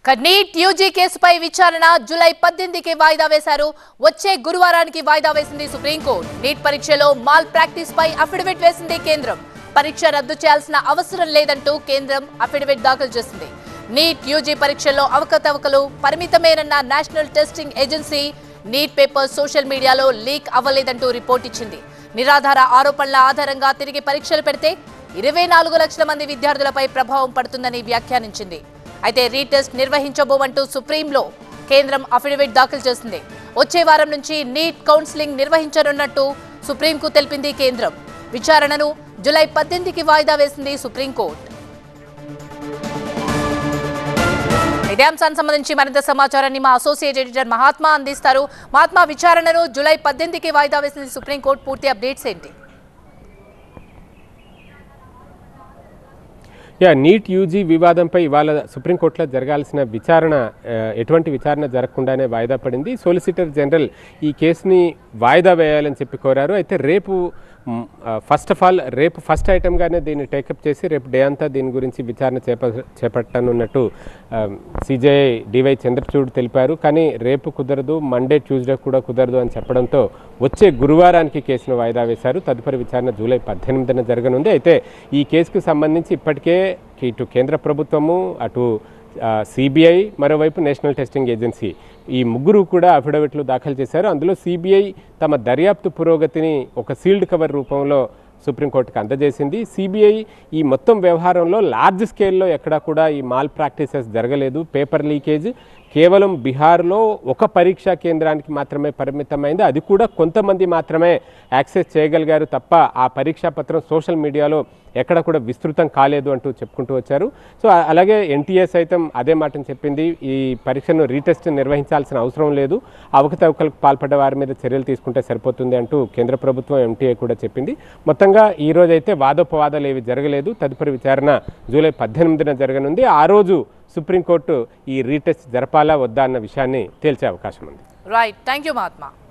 ఇక NEET UG కేసుపై విచారణ జూలై పద్దెనిమిదికి వాయిదా వేశారు వచ్చే గురువారానికి వాయిదా వేసింది సుప్రీంకోర్టు నీట్ పరీక్షలో మాల్ ప్రాక్టీస్ పై అఫిడవిట్ వేసింది కేంద్రం పరీక్ష రద్దు చేయాల్సిన అవసరం లేదంటూ కేంద్రం అఫిడవిట్ దాఖలు చేసింది నీట్ యూజీ పరీక్షల్లో అవకతవకలు పరిమితమేనన్న national testing agency NEET paper social మీడియాలో లీక్ అవ్వలేదంటూ రిపోర్ట్ ఇచ్చింది నిరాధార ఆరోపణల ఆధారంగా తిరిగి పరీక్షలు పెడితే ఇరవై నాలుగు లక్షల మంది విద్యార్థులపై ప్రభావం పడుతుందని వ్యాఖ్యానించింది అయితే రీటెస్ట్ నిర్వహించబోమంటూ సుప్రీంలో కేంద్రం అఫిడవిట్ దాఖలు చేసింది వచ్చే వారం నుంచి నీట్ కౌన్సిలింగ్ నిర్వహించనున్నట్టు సుప్రీంకు తెలిపింది కేంద్రం విచారణను జులై పద్దెనిమిదికి వాయిదా వేసింది సుప్రీంకోర్టు ఇదే అంశానికి సంబంధించి మరింత సమాచారాన్ని మా అసోసియేట్ ఎడిటర్ మహాత్మా అందిస్తారు మహాత్మా విచారణను జూలై పద్దెనిమిదికి వాయిదా వేసింది సుప్రీంకోర్టు పూర్తి అప్డేట్స్ ఏంటి యా నీట్ యూజీ వివాదంపై ఇవాళ సుప్రీంకోర్టులో జరగాల్సిన విచారణ ఆ, ఎటువంటి విచారణ జరగకుండానే వాయిదా పడింది సోలిసిటర్ జనరల్ ఈ కేసుని వాయిదా వేయాలని చెప్పి కోరారు అయితే రేపు ఫస్ట్ ఆఫ్ ఆల్ రేపు ఫస్ట్ ఐటమ్గానే దీన్ని టేకప్ చేసి రేపు డే అంతా దీని గురించి విచారణ చేప చేపట్టనున్నట్టు సిజేఐ డివై చంద్రచూడ్ తెలిపారు కానీ రేపు కుదరదు మండే ట్యూస్డే కూడా కుదరదు అని చెప్పడంతో వచ్చే గురువారానికి కేసును వాయిదా వేశారు తదుపరి విచారణ జూలై పద్దెనిమిదిన జరగనుంది అయితే ఈ కేసుకు సంబంధించి ఇప్పటికే ఇటు కేంద్ర ప్రభుత్వము అటు సిబిఐ మరోవైపు నేషనల్ టెస్టింగ్ ఏజెన్సీ ఈ ముగ్గురు కూడా అఫిడవిట్లు దాఖలు చేశారు అందులో సిబిఐ తమ దర్యాప్తు పురోగతిని ఒక సీల్డ్ కవర్ రూపంలో సుప్రీంకోర్టుకు అందజేసింది సిబిఐ ఈ మొత్తం వ్యవహారంలో లార్జ్ స్కేల్లో ఎక్కడా కూడా ఈ మాల్ ప్రాక్టీసెస్ జరగలేదు పేపర్ లీకేజ్ కేవలం బీహార్లో ఒక పరీక్షా కేంద్రానికి మాత్రమే పరిమితమైంది అది కూడా కొంతమంది మాత్రమే యాక్సెస్ చేయగలిగారు తప్ప ఆ పరీక్షా పత్రం సోషల్ మీడియాలో ఎక్కడ కూడా విస్తృతం కాలేదు అంటూ చెప్పుకుంటూ వచ్చారు సో ఆ- అలాగే ఎన్టీఏ సైతం అదే మాటను చెప్పింది ఈ పరీక్షను రీటెస్ట్ నిర్వహించాల్సిన అవసరం లేదు అవకతవకలకు పాల్పడ్డ వారి మీద చర్యలు తీసుకుంటే సరిపోతుంది అంటూ కేంద్ర ప్రభుత్వం ఎంటీఏ కూడా చెప్పింది మొత్తంగా ఈ రోజు అయితే వాదోపవాదాలు ఏవి జరగలేదు తదుపరి విచారణ జూలై పద్దెనిమిదిన జరగనుంది ఆ రోజు సుప్రీంకోర్టు ఈ రీటెస్ట్ జరపాలా వద్దా అన్న విషయాన్ని తేల్చే అవకాశం ఉంది రైట్ థ్యాంక్ యూ మహాత్మా